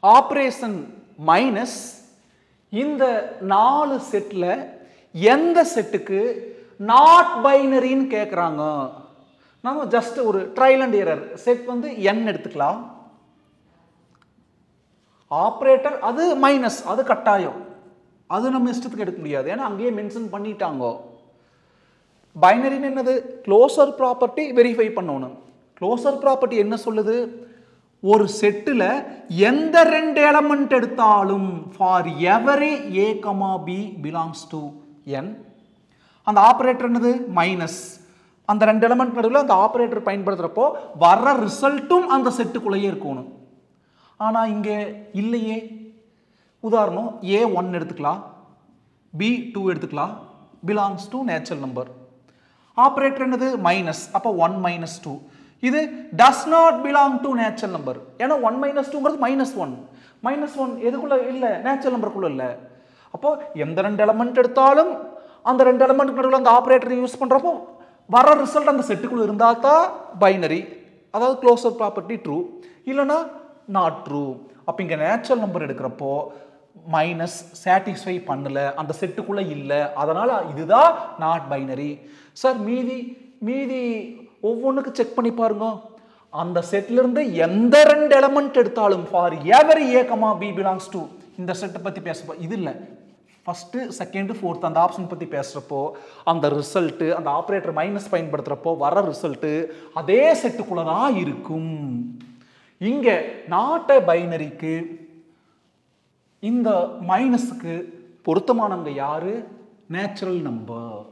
operation minus இந்த நாலு settle எந்த செட்டுக்கு நாட் பைனரின்னு கேட்குறாங்க நம்ம ஜஸ்ட் ஒரு ட்ரையல் அண்ட் எரர் செட் வந்து n எடுத்துக்கலாம் ஆப்ரேட்டர் அது மைனஸ் அது கட்டாயம் அது நம்ம இஷ்டத்துக்கு எடுக்க முடியாது ஏன்னா அங்கேயே மென்ஷன் பண்ணிட்டாங்க பைனரின்னு என்னது க்ளோசர் ப்ராப்பர்ட்டி வெரிஃபை பண்ணணும் க்ளோசர் ப்ராப்பர்ட்டி என்ன சொல்லுது ஒரு செட்டில் எந்த ரெண்டு எலமெண்ட் எடுத்தாலும் for every A comma B belongs to N அந்த ஆப்ரேட்டர் என்னது மைனஸ் அந்த ரெண்டு எலமெண்ட் நடுவில் அந்த ஆப்ரேட்டர் பயன்படுத்துகிறப்போ வர்ற ரிசல்ட்டும் அந்த செட்டுக்குள்ளேயே இருக்கணும் ஆனால் இங்கே இல்லையே உதாரணம் ஏ ஒன் எடுத்துக்கலாம் பி டூ எடுத்துக்கலாம் belongs to natural number operator என்னது மைனஸ் அப்போ ஒன் மைனஸ் டூ இது does not belong to natural number ஏன்னா ஒன் மைனஸ் டூங்கிறது மைனஸ் ஒன் மைனஸ் ஒன் எதுக்குள்ள இல்லை நேச்சுரல் நம்பருக்குள்ள இல்லை அப்போ எந்த ரெண்டு எலமெண்ட் எடுத்தாலும் அந்த ரெண்டு எலமெண்ட் நடுவில் அந்த ஆப்ரேட்டர் யூஸ் பண்ணுறப்போ வர ரிசல்ட் அந்த செட்டுக்குள்ள இருந்தால் தான் பைனரி அதாவது க்ளோசர் ப்ராப்பர்ட்டி ட்ரூ இல்லைன்னா நாட் ட்ரூ அப்போ இங்கே நேச்சுரல் நம்பர் எடுக்கிறப்போ மைனஸ் சாட்டிஸ்ஃபை பண்ணல அந்த செட்டுக்குள்ள இல்லை அதனால இதுதான் நாட் பைனரி சார் மீதி மீதி ஒவ்வொன்றுக்கு செக் பண்ணி பாருங்க அந்த செட்ல இருந்து எந்த ரெண்டு எலமெண்ட் எடுத்தாலும் for every A comma B belongs to இந்த செட்டை பத்தி பேசப்போ இது இல்லை ஃபர்ஸ்ட் செகண்ட் ஃபோர்த் அந்த ஆப்ஷன் பத்தி பேசுறப்போ அந்த ரிசல்ட் அந்த ஆப்ரேட்டர் மைனஸ் பயன்படுத்துறப்போ வர ரிசல்ட் அதே செட்டுக்குள்ள தான் இருக்கும் இங்க நாட்ட பைனரிக்கு இந்த மைனஸுக்கு பொருத்தமானவங்க யாரு நேச்சுரல் நம்பர்